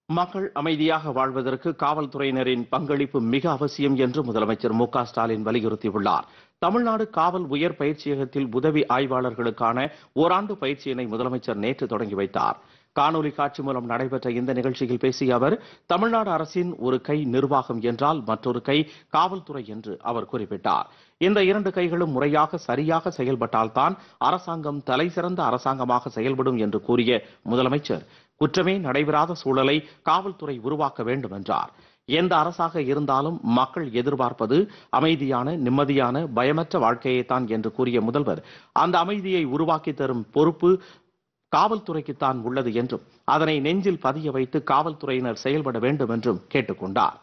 மக்கள் அமைதியாக வாழ்வதற்கு காவல்துறையினரின் பங்களிப்பு மிக அவசியம் என்று முதலமைச்சர் மு க ஸ்டாலின் வலியுறுத்தியுள்ளார் தமிழ்நாடு காவல் உயர் பயிற்சியகத்தில் உதவி ஆய்வாளர்களுக்கான ஓராண்டு பயிற்சியினை முதலமைச்சர் நேற்று தொடங்கி வைத்தார் காணொலி காட்சி மூலம் நடைபெற்ற இந்த நிகழ்ச்சியில் பேசிய அவர் தமிழ்நாடு அரசின் ஒரு கை நிர்வாகம் என்றால் மற்றொரு கை காவல்துறை என்று அவர் குறிப்பிட்டார் இந்த இரண்டு கைகளும் முறையாக சரியாக செயல்பட்டால்தான் அரசாங்கம் தலைசிறந்த அரசாங்கமாக செயல்படும் என்று கூறிய முதலமைச்சர் குற்றமே நடைபெறாத சூழலை காவல்துறை உருவாக்க வேண்டும் என்றார் எந்த அரசாக இருந்தாலும் மக்கள் எதிர்பார்ப்பது அமைதியான நிம்மதியான பயமற்ற வாழ்க்கையைத்தான் என்று கூறிய முதல்வர் அந்த அமைதியை உருவாக்கி தரும் பொறுப்பு காவல்துறைக்குத்தான் உள்ளது என்றும் அதனை நெஞ்சில் பதிய வைத்து காவல்துறையினர் செயல்பட வேண்டும் என்றும் கேட்டுக்கொண்டார்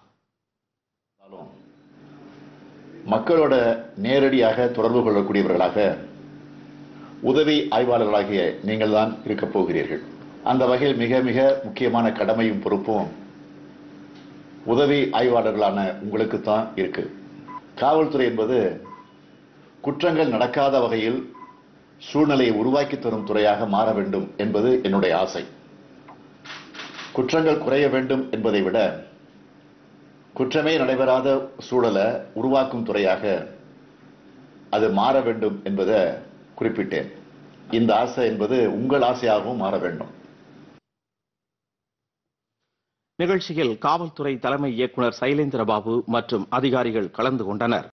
மக்களோட நேரடியாக தொடர்பு கொள்ளக்கூடியவர்களாக உதவி ஆய்வாளர்களாகிய நீங்கள் தான் இருக்கப் போகிறீர்கள் அந்த வகையில் மிக மிக முக்கியமான கடமையும் பொறுப்பும் உதவி ஆய்வாளர்களான உங்களுக்கு தான் இருக்கு காவல்துறை என்பது குற்றங்கள் நடக்காத வகையில் சூழ்நிலையை உருவாக்கி தரும் துறையாக மாற வேண்டும் என்பது என்னுடைய ஆசை குற்றங்கள் குறைய வேண்டும் என்பதை விட குற்றமே நடைபெறாத சூழலை உருவாக்கும் துறையாக அது மாற வேண்டும் என்பதை குறிப்பிட்டேன் இந்த ஆசை என்பது உங்கள் ஆசையாகவும் மாற வேண்டும் நிகழ்ச்சியில் காவல்துறை தலைமை இயக்குனர் சைலேந்திர பாபு மற்றும் அதிகாரிகள் கலந்து கொண்டனர்